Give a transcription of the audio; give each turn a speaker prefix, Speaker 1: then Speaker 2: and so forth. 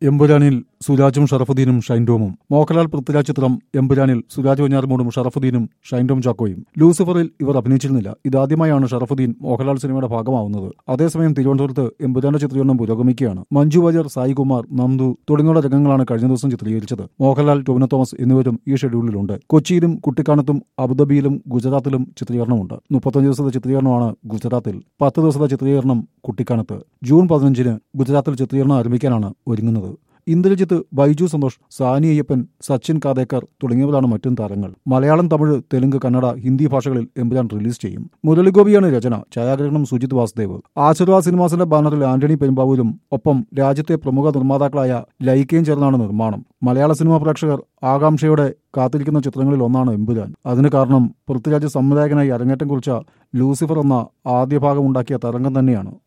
Speaker 1: എമ്പുരാനിൽ സുരാജും ഷറഫുദ്ദീനും ഷൈൻഡോമും മോഹൻലാൽ പൃഥ്വിരാജ് ചിത്രം എമ്പുരാനിൽ സുരാജ് വഞ്ഞാറുമൂടും ഷറഫുദ്ദീനും ഷൈൻഡോം ചാക്കോയും ലൂസിഫറിൽ ഇവർ അഭിനയിച്ചിരുന്നില്ല ഇതാദ്യമായാണ് ഷറഫുദ്ദീൻ മോഹൻലാൽ സിനിമയുടെ ഭാഗമാവുന്നത് അതേസമയം തിരുവനന്തപുരത്ത് എമ്പുരാന്റെ ചിത്രീകരണം പുരോഗമിക്കുകയാണ് മഞ്ജു വാര്യർ സായികുമാർ നന്ദു തുടങ്ങിയുള്ള രംഗങ്ങളാണ് കഴിഞ്ഞ ദിവസം ചിത്രീകരിച്ചത് മോഹൻലാൽ ടോവിനോ തോമസ് എന്നിവരും ഈ ഷെഡ്യൂളിലുണ്ട് കൊച്ചിയിലും കുട്ടിക്കാനത്തും അബുദാബിയിലും ഗുജറാത്തിലും ചിത്രീകരണമുണ്ട് മുപ്പത്തഞ്ച് ദിവസത്തെ ചിത്രീകരണമാണ് ഗുജറാത്തിൽ പത്ത് ദിവസത്തെ ചിത്രീകരണം കുട്ടിക്കാനത്ത് ജൂൺ പതിനഞ്ചിന് ഗുജറാത്തിൽ ചിത്രീകരണം ആരംഭിക്കാനാണ് ഒരുങ്ങുന്നത് ഇന്ദ്രജിത്ത് ബൈജു സന്തോഷ് സാനി അയ്യപ്പൻ സച്ചിൻ കാദേക്കർ തുടങ്ങിയവരാണ് മറ്റും താരങ്ങൾ മലയാളം തമിഴ് തെലുങ്ക് കന്നഡ ഹിന്ദി ഭാഷകളിൽ എമ്പുരാൻ റിലീസ് ചെയ്യും മുരളിഗോപിയാണ് രചന ഛായാഗ്രഹണം സുജിത് വാസുദേവ് ആശീർവാദ് സിനിമാസിന്റെ ബാനറിൽ ആന്റണി പെരുമ്പാവൂരും ഒപ്പം രാജ്യത്തെ പ്രമുഖ നിർമ്മാതാക്കളായ ലൈക്കയും ചേർന്നാണ് നിർമ്മാണം മലയാള സിനിമാ പ്രേക്ഷകർ ആകാംക്ഷയോടെ കാത്തിരിക്കുന്ന ചിത്രങ്ങളിൽ ഒന്നാണ് എമ്പുരാൻ അതിന് കാരണം പൃഥ്വിരാജ് സംവിധായകനായി അരങ്ങേറ്റം കുറിച്ച ലൂസിഫർ എന്ന ആദ്യ ഭാഗം ഉണ്ടാക്കിയ തരംഗം തന്നെയാണ്